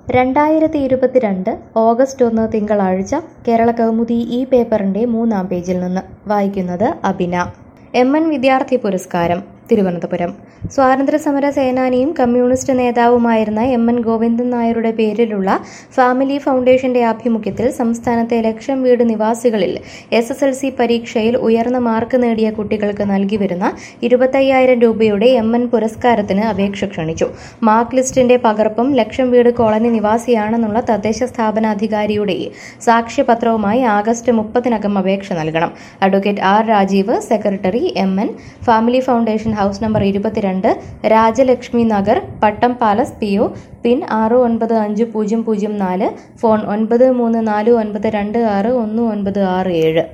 രണ്ടായിരത്തി ഇരുപത്തിരണ്ട് ഓഗസ്റ്റ് ഒന്ന് തിങ്കളാഴ്ച കേരള കൗമുദി ഈ പേപ്പറിന്റെ മൂന്നാം പേജിൽ നിന്ന് വായിക്കുന്നത് അബിന എം എൻ വിദ്യാർത്ഥി പുരസ്കാരം തിരുവനന്തപുരം സ്വാതന്ത്ര്യസമര സേനാനിയും കമ്മ്യൂണിസ്റ്റ് നേതാവുമായിരുന്ന എം എൻ ഗോവിന്ദൻ നായരുടെ പേരിലുള്ള ഫാമിലി ഫൗണ്ടേഷന്റെ ആഭിമുഖ്യത്തിൽ സംസ്ഥാനത്തെ ലക്ഷം വീട് നിവാസികളിൽ എസ് എസ് എൽ സി പരീക്ഷയിൽ ഉയർന്ന മാർക്ക് നേടിയ കുട്ടികൾക്ക് നൽകി വരുന്ന ഇരുപത്തയ്യായിരം രൂപയുടെ എം എൻ പുരസ്കാരത്തിന് അപേക്ഷ ക്ഷണിച്ചു മാർക്ക് ലിസ്റ്റിന്റെ പകർപ്പും ലക്ഷം വീട് കോളനി നിവാസിയാണെന്നുള്ള തദ്ദേശ സ്ഥാപനാധികാരിയുടെ സാക്ഷ്യപത്രവുമായി ആഗസ്റ്റ് മുപ്പതിനകം അപേക്ഷ നൽകണം advocate R Rajeev secretary M N family foundation house number ഇരുപത്തിരണ്ട് Rajalakshmi Nagar Pattom palace P O pin ആറ് ഒൻപത് അഞ്ച് പൂജ്യം പൂജ്യം നാല് ഫോൺ ഒൻപത് മൂന്ന് നാല് ഒൻപത് രണ്ട് ആറ് ഒന്ന് ഒൻപത് ആറ് ഏഴ്